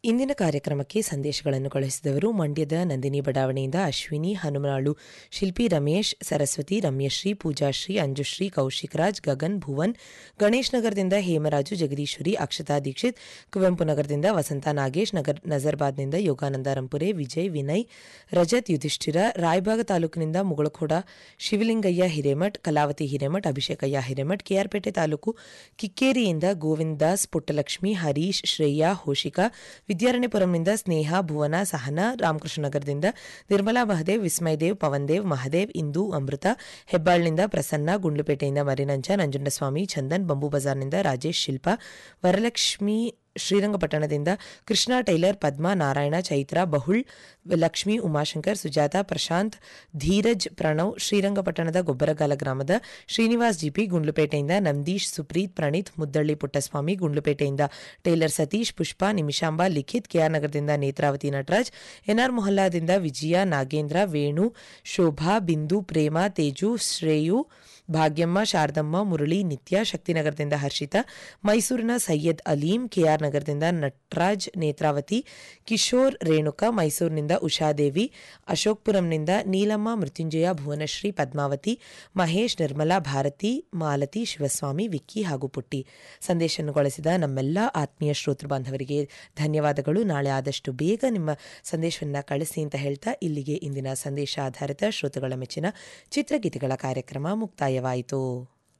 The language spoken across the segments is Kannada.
ಇಂದಿನ ಕಾರ್ಯಕ್ರಮಕ್ಕೆ ಸಂದೇಶಗಳನ್ನು ಕಳುಹಿಸಿದವರು ಮಂಡ್ಯದ ನಂದಿನಿ ಬಡಾವಣೆಯಿಂದ ಅಶ್ವಿನಿ ಹನುಮನಾಳು ಶಿಲ್ಪಿ ರಮೇಶ್ ಸರಸ್ವತಿ ರಮ್ಯಶ್ರೀ ಪೂಜಾಶ್ರೀ ಅಂಜುಶ್ರೀ ಕೌಶಿಕ್ ರಾಜ್ ಗಗನ್ ಭುವನ್ ಗಣೇಶ್ ನಗರದಿಂದ ಹೇಮರಾಜು ಜಗದೀಶ್ವರಿ ಅಕ್ಷತಾ ದೀಕ್ಷಿತ್ ಕುವೆಂಪು ನಗರದಿಂದ ವಸಂತ ನಾಗೇಶ್ ನಗರ್ ನಜರ್ಬಾದ್ನಿಂದ ಯೋಗಾನಂದ ರಂಪುರೆ ವಿಜಯ್ ವಿನಯ್ ರಜತ್ ಯುಧಿಷ್ಠಿರ ರಾಯಬಾಗ ತಾಲೂಕಿನಿಂದ ಮುಗಳಖೋಡ ಶಿವಲಿಂಗಯ್ಯ ಹಿರೇಮಠ್ ಕಲಾವತಿ ಹಿರೇಮಠ್ ಅಭಿಷೇಕಯ್ಯ ಹಿರೇಮಠ್ ಕೆಆರ್ಪೇಟೆ ತಾಲೂಕು ಕಿಕ್ಕೇರಿಯಿಂದ ಗೋವಿಂದ್ ದಾಸ್ ಪುಟ್ಟಲಕ್ಷ್ಮಿ ಹರೀಶ್ ಶ್ರೇಯಾ ಹೋಶಿಕಾ ವಿದ್ಯಾರಣ್ಯಪುರಂನಿಂದ ಸ್ನೇಹ ಭುವನ ಸಹನಾ ರಾಮಕೃಷ್ಣನಗರದಿಂದ ನಿರ್ಮಲಾ ಮಹದೇವ್ ವಿಸ್ಮಯ್ ದೇವ್ ಪವನ್ ದೇವ್ ಮಹದೇವ್ ಇಂದು ಅಮೃತ ಹೆಬ್ಬಾಳ್ನಿಂದ ಪ್ರಸನ್ನ ಗುಂಡ್ಲುಪೇಟೆಯಿಂದ ಮರಿನಂಜ ನಂಜುಂಡಸ್ವಾಮಿ ಚಂದನ್ ಬಂಬು ಬಜಾರ್ನಿಂದ ರಾಜೇಶ್ ಶಿಲ್ಪ ವರಲಕ್ಷ್ಮಿ ಶ್ರೀರಂಗಪಟ್ಟಣದಿಂದ ಕೃಷ್ಣ ಟೈಲರ್ ಪದ್ಮ ನಾರಾಯಣ ಚೈತ್ರ ಬಹುಳ್ ಲಕ್ಷ್ಮಿ ಉಮಾಶಂಕರ್ ಸುಜಾತ ಪ್ರಶಾಂತ್ ಧೀರಜ್ ಪ್ರಣವ್ ಶ್ರೀರಂಗಪಟ್ಟಣದ ಗೊಬ್ಬರಗಾಲ ಗ್ರಾಮದ ಶ್ರೀನಿವಾಸ್ ಜಿಪಿ ಗುಂಡ್ಲುಪೇಟೆಯಿಂದ ನಂದೀಶ್ ಸುಪ್ರೀತ್ ಪ್ರಣೀತ್ ಮುದ್ದಳ್ಳಿ ಪುಟ್ಟಸ್ವಾಮಿ ಗುಂಡ್ಲುಪೇಟೆಯಿಂದ ಟೈಲರ್ ಸತೀಶ್ ಪುಷ್ಪ ನಿಮಿಷಾಂಬ ಲಿಖಿತ್ ಕೆಆರ್ ನಗರದಿಂದ ನೇತ್ರಾವತಿ ನಟರಾಜ್ ಎನ್ಆರ್ ಮೊಹಲ್ಲಾದಿಂದ ವಿಜಯ ನಾಗೇಂದ್ರ ವೇಣು ಶೋಭಾ ಬಿಂದು ಪ್ರೇಮ ತೇಜು ಶ್ರೇಯು ಭಾಗ್ಯಮ್ಮ ಶಾರದಮ್ಮ ಮುರಳಿ ನಿತ್ಯ ಶಕ್ತಿನಗರದಿಂದ ಹರ್ಷಿತಾ ಮೈಸೂರಿನ ಸೈಯದ್ ಅಲೀಂ ಕೆಆರ್ ನಗರದಿಂದ ನಟರಾಜ್ ನೇತ್ರಾವತಿ ಕಿಶೋರ್ ರೇಣುಕಾ ಮೈಸೂರಿನಿಂದ ಉಷಾದೇವಿ ಅಶೋಕ್ಪುರಂನಿಂದ ನೀಲಮ್ಮ ಮೃತ್ಯುಂಜಯ ಭುವನಶ್ರೀ ಪದ್ಮಾವತಿ ಮಹೇಶ್ ನಿರ್ಮಲಾ ಭಾರತಿ ಮಾಲತಿ ಶಿವಸ್ವಾಮಿ ವಿಕ್ಕಿ ಹಾಗೂ ಪುಟ್ಟಿ ಸಂದೇಶಗೊಳಿಸಿದ ನಮ್ಮೆಲ್ಲ ಆತ್ಮೀಯ ಶ್ರೋತೃ ಬಾಂಧವರಿಗೆ ಧನ್ಯವಾದಗಳು ನಾಳೆ ಆದಷ್ಟು ಬೇಗ ನಿಮ್ಮ ಸಂದೇಶವನ್ನು ಕಳಿಸಿ ಅಂತ ಹೇಳ್ತಾ ಇಲ್ಲಿಗೆ ಇಂದಿನ ಸಂದೇಶ ಆಧಾರಿತ ಶ್ರೋತೃಗಳ ಮೆಚ್ಚಿನ ಚಿತ್ರಗೀತೆಗಳ ಕಾರ್ಯಕ್ರಮ ಮುಕ್ತಾಯವಾಯಿತು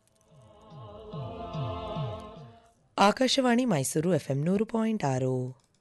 ಆಕಾಶವಾಣಿ ಮೈಸೂರು ಎಫ್ಎಂ ನೂರು ಪಾಯಿಂಟ್ ಆರು